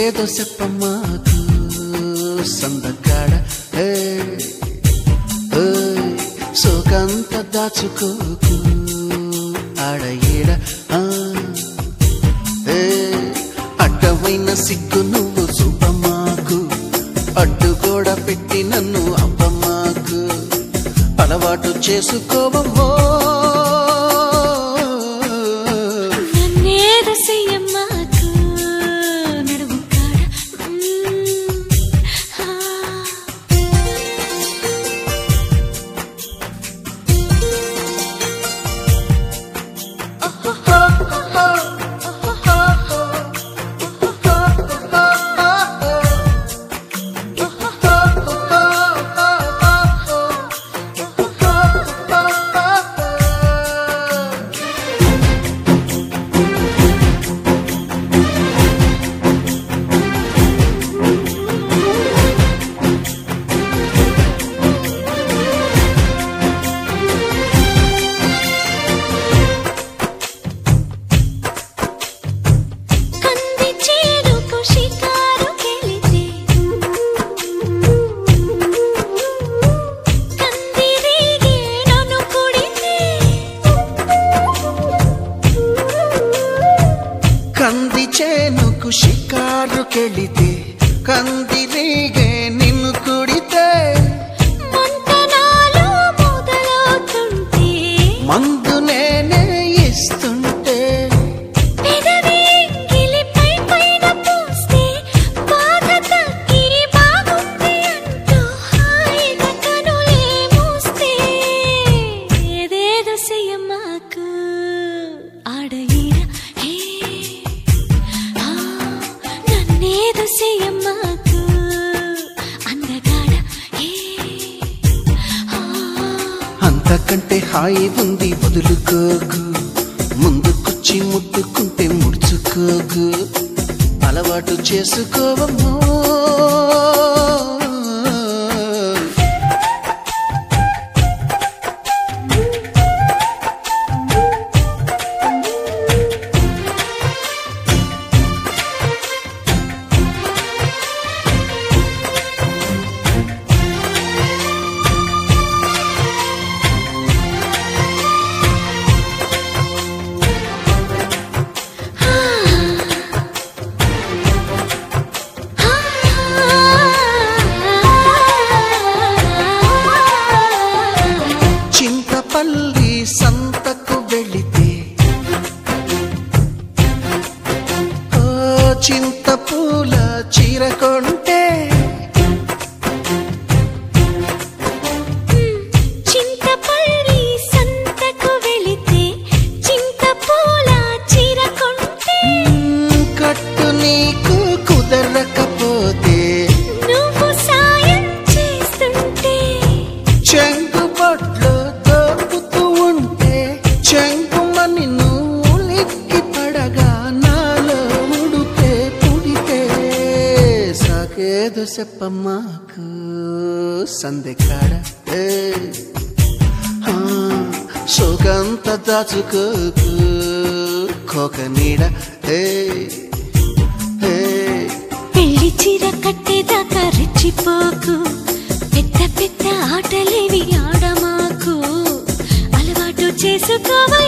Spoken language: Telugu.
నన్నేదో చెప్పమాకు సందకాడ ఏ ఏ, సోకంత దాచుకోకు ఆడ ఈడ ఆ, ఏ, అడ్డమైన సిగ్గు నువ్వు చూపమాకు అడ్డు కూడా పెట్టి నన్ను అప్పమాకు అలవాటు చేసుకోవమ్మో నన్నేదో చెయ్యమ్మాకు నడుము కాడ మ్మ్. ఆ. కంది చేరుకు షికారుకెళితే కందిరీగే నన్ను కుడితే కంది చేనుకు షికారుకెళితే కందిరీగే నిన్ను కుడితే మంతనాలు మొదలవుతుంటే మందు నేనే ఇస్తుంటే పెదవి గిలిపై పైన పూస్తే బాధ తగ్గి బాగుంది అంటూ హాయిగా కనులే మూస్తే ఏదేదో చెయ్యమాకు ఆడ ఈడ హే ఆ, నన్నేదో చెయ్యమాకు అందగాడ హే ఆ అంతకంటే హాయి ఉంది వదులుకోకు ముందుకొచ్చి ముట్టుకుంటే ముడుచుకోకు అలవాటు చేసుకోవమ్మో చింతపల్లి సంతకు వెళితే ఓ చింతపూల చీర కొంటే చింతపల్లి సంతకు వెళితే చింతపూల చీర కొంటే మ్, కట్టు నీకు కుదరకపోతే నువ్వు సాయం చేస్తుంటే చెంగు బొట్లు దోపుతూ ఉంటే చెంగుమని నువ్వు లిక్కి పడగా నాలో ఉడితే పుడితే సాకేదో చెప్పమ్మాకు సందెకాడ ఏ ఆ, సోకంత దాచుకోకు కోక నీడ ఏ ఏ పెళ్లి చీర కట్టేదాకా రెచ్చిపోకు పెద్ద పెద్ద ఆటలేవి ఆడమాకు అలవాటు చేసుకోవాలి